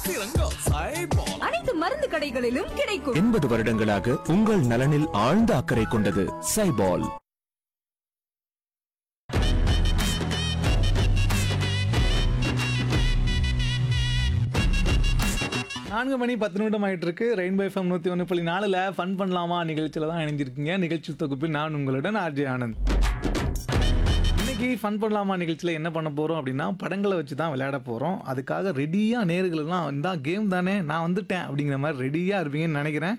சிறங்கோ சைபால் அனைத்து மருந்து கடைகளிலும் கிடைக்கும் எண்பது வருடங்களாக உங்கள் நலனில் ஆழ்ந்த அக்கறை கொண்டது சைபால் நான்கு மணி பத்து நிமிடம் ஆயிட்டு இருக்கு ரெயின்போ எஃப்எம் நூற்றி ஒன்று புள்ளி நாலில் ஃபன் பண்ணலாமா நிகழ்ச்சியில் தான் இணைஞ்சிருக்கீங்க நிகழ்ச்சி தொகுப்பில் நான் உங்களுடன் ஆர்ஜே ஆனந்த் இன்னைக்கு ஃபன் பண்ணலாமா நிகழ்ச்சியில் என்ன பண்ண போகிறோம் அப்படின்னா படங்களை வச்சு தான் விளையாட போகிறோம் அதுக்காக ரெடியாக நேர்களெல்லாம் இந்த கேம் தானே நான் வந்துட்டேன் அப்படிங்கிற மாதிரி ரெடியாக இருப்பீங்கன்னு நினைக்கிறேன்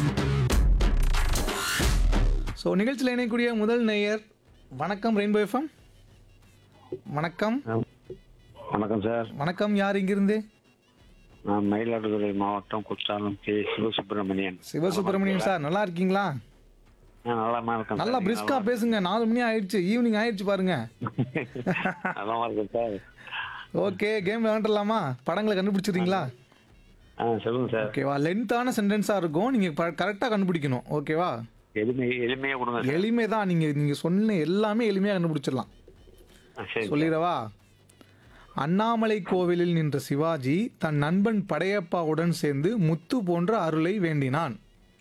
ஸோ நிகழ்ச்சியில் இணையக்கூடிய முதல் நேயர் வணக்கம் ரெயின்போ எஃப்எம் வணக்கம் வணக்கம் சார் வணக்கம் யார் இங்கிருந்து நான் மயிலாடுதுறை மாவட்டம் குற்றாலம் கே சிவசுப்பிரமணியன் சிவசுப்பிரமணியம் சார் நல்லா இருக்கீங்களா நான் நலமா இருக்கேன் நல்லா சார். பிரிஸ்கா பேசுங்க நாலு மணி ஆயிடுச்சு ஈவினிங் ஆயிடுச்சு பாருங்க நலமா இருக்கேன் சார் ஓகே கேம் விளையாண்டுலாமா படங்களை கண்டுபிடிச்சிடுறீங்களா ஆ சொல்லுங்க சார் ஓகேவா லென்த்தான சென்டென்ஸாக இருக்கும் நீங்கள் கரெக்டாக கண்டுபிடிக்கணும் ஓகேவா எளிமை எளிமையா கொடுங்க சார் எளிமை தான் நீங்கள் நீங்கள் சொன்ன எல்லாமே எளிமையாக கண்டுபிடிச்சிடலாம் ஆ, சரி சார். சொல்லிடவா அண்ணாமலை கோவிலில் நின்ற சிவாஜி தன் நண்பன் படையப்பாவுடன் சேர்ந்து முத்து போன்ற அருளை வேண்டினான்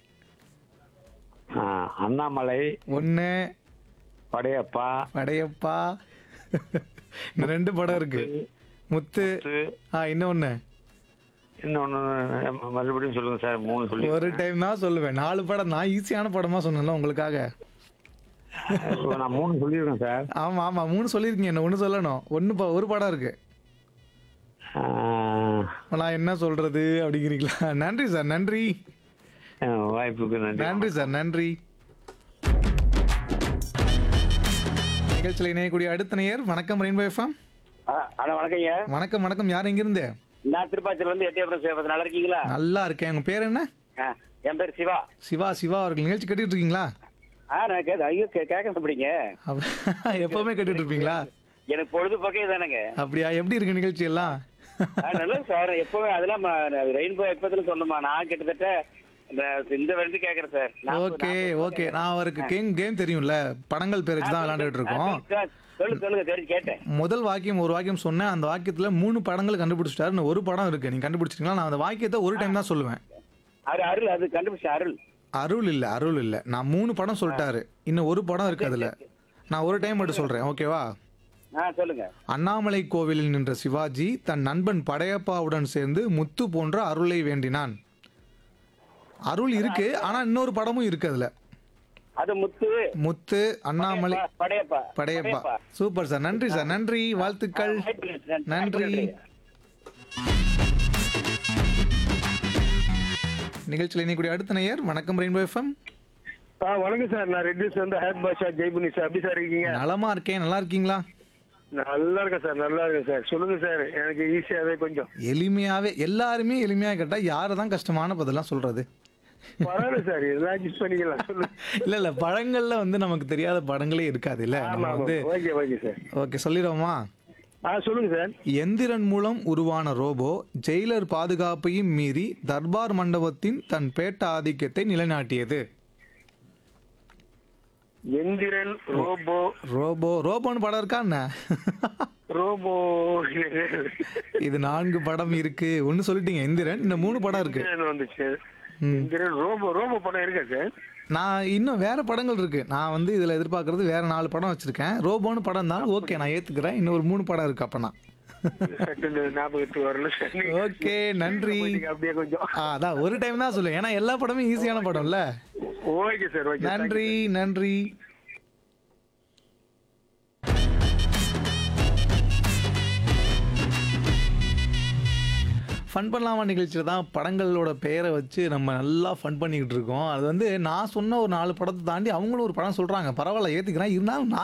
ஆ, அண்ணாமலை ஒன்று படையப்பா படையப்பா இந்த ரெண்டு படம் இருக்கு முத்து முத்து. ஆ இன்னொன்று இன்னொன்னு மறுபடியும் சொல்லுங்க சார் மூணு சொல்லி ஒரு டைம் தான் சொல்லுவேன் நாலு படம் நான் ஈஸியான படமா சொன்னேன்ல உங்களுக்காக நான் மூணு சொல்லியிருக்கேன் சார் ஆமா ஆமா மூணு சொல்லியிருக்கீங்க என்ன ஒன்று சொல்லணும் ஒன்று ஒரு படம் இருக்கு ஆ, நான் என்ன சொல்றது அப்படிங்கிறீங்களா நன்றி சார் நன்றி ஆ, வாய்ப்புக்கு நன்றி நன்றி சார் நன்றி நிகழ்ச்சியில் இணையக்கூடிய அடுத்த நேயர் வணக்கம் ரெயின்போ எஃப்எம் அண்ணா வணக்கங்க வணக்கம் வணக்கம் யார் எங்கிருந்து நான் திருப்பாச்சியில இருந்து எட்டயபுரம் சேவத்து நல்லா இருக்கீங்களா நல்லா இருக்கேன் உங்க பேர் என்ன ஆ, என் பேர் சிவா சிவா சிவா அவர்கள் நிகழ்ச்சி கேட்டுட்டு இருக்கீங்களா ஆ நான் கேட்க ஐயோ கே- கேட்க சொல்றீங்க அப்ப- எப்பவுமே கேட்டுட்டு இருப்பீங்களா எனக்கு பொழுதுபோக்கே தானேங்க அப்படியா எப்படி இருக்கு நிகழ்ச்சி எல்லாம் ஆ, நல்லது சார் எப்பவுமே அதெல்லாம் ரெயின்போ எப்பத்துல சொன்னமா நான் கிட்டத்தட்ட இந்த இந்த வருது கேட்கறேன் சார் நான் ஓகே ஓகே நான் அவருக்கு கேம் கேம் தெரியும்ல படங்கள் பேர் வச்சு தான் விளையாண்டுட்டு இருக்கோம் சொல்லுங்க சொல்லுங்க தெரிஞ்சு கேட்டேன் முதல் வாக்கியம் ஒரு வாக்கியம் சொன்னேன் அந்த வாக்கியத்துல மூணு படங்கள் கண்டுபிடிச்சிட்டாரு இன்னும் ஒரு படம் இருக்கு நீங்க கண்டுபிடிச்சிட்டீங்களா நான் அந்த வாக்கியத்தை ஒரு டைம் தான் சொல்லுவேன் அரு அருள் அது கண்டுபிடிச்ச அருள் அருள் இல்ல அருள் இல்ல நான் மூணு படம் சொல்லிட்டாரு இன்னும் ஒரு படம் இருக்கு அதுல நான் ஒரு டைம் மட்டும் சொல்றேன் ஓகேவா ஆ சொல்லுங்க அண்ணாமலை கோவிலில் நின்ற சிவாஜி தன் நண்பன் படையப்பாவுடன் சேர்ந்து முத்து போன்ற அருளை வேண்டினான் அருள் இருக்கு ஆனா இன்னொரு படமும் இருக்கு அதுல அது முத்து முத்து அண்ணாமலை படையப்பா படையப்பா சூப்பர் சார் நன்றி சார் நன்றி வாழ்த்துக்கள் நன்றி நிகழ்ச்சியில் இணைக்கூடிய அடுத்த நேயர் வணக்கம் ரெயின்போ எஃப்எம் ஆ வணக்கம் சார் நான் ரெட்டிஸ் வந்து ஹேட் பாஷா ஜெய்புனி சார் எப்படி சார் இருக்கீங்க நலமா இருக்கேன் நல்லா இருக்கீங்களா நல்லா இருக்கேன் சார் நல்லா இருக்கேன் சார் சொல்லுங்க சார் எனக்கு ஈஸியாவே கொஞ்சம் எளிமையாவே எல்லாருமே எளிமையா கேட்டா யாரை தான் கஷ்டமான பதிலாம் சொல்றது பரவாயில்ல சார் எல்லாம் அட்ஜஸ்ட் பண்ணிக்கலாம் சொல்லுங்க இல்ல இல்ல படங்கள்ல வந்து நமக்கு தெரியாத படங்களே இருக்காது இல்ல ஆமா நம்ம ஆமா வந்து ஓகே ஓகே சார் ஓகே சொல்லிடுவோமா ஆ சொல்லுங்க சார் எந்திரன் மூலம் உருவான ரோபோ ஜெயிலர் பாதுகாப்பையும் மீறி தர்பார் மண்டபத்தின் தன் பேட்ட ஆதிக்கத்தை நிலைநாட்டியது எந்திரன் ரோபோ ரோபோ ரோபோன்னு படம் இருக்கா என்ன ரோபோ இது நான்கு படம் இருக்கு ஒன்னு சொல்லிட்டீங்க எந்திரன் இந்த மூணு படம் இருக்கு எந்திரன் வந்துச்சு ம். எந்திரன் ரோபோ ரோபோ படம் இருக்கா சார் நான் இன்னும் வேற படங்கள் இருக்கு நான் வந்து இதுல எதிர்பார்க்கறது வேற நாலு படம் வச்சிருக்கேன் ரோபோன்னு படம் தான் ஓகே நான் ஏத்துக்கிறேன் இன்னும் ஒரு மூணு படம் இருக்கு அப்ப நான் செகண்ட் ஞாபகத்துக்கு வரல சார் நீங்க ஓகே நன்றி போயிட்டீங்க அப்படியே கொஞ்சம் ஆ, அதான் ஒரு டைம் தான் சொல்லுவேன் ஏன்னா எல்லா படமும் ஈஸியான படம்ல ஓகே சார் ஓகே நன்றி நன்றி ஃபன் பண்ணலாமா நிகழ்ச்சியில் தான் படங்களோட பெயரை வச்சு நம்ம நல்லா ஃபன் பண்ணிக்கிட்டு இருக்கோம் அது வந்து நான் சொன்ன ஒரு நாலு படத்தை தாண்டி அவங்களும் ஒரு படம் சொல்கிறாங்க பரவாயில்ல ஏற்றுக்கிறேன் இருந்தாலும் நான்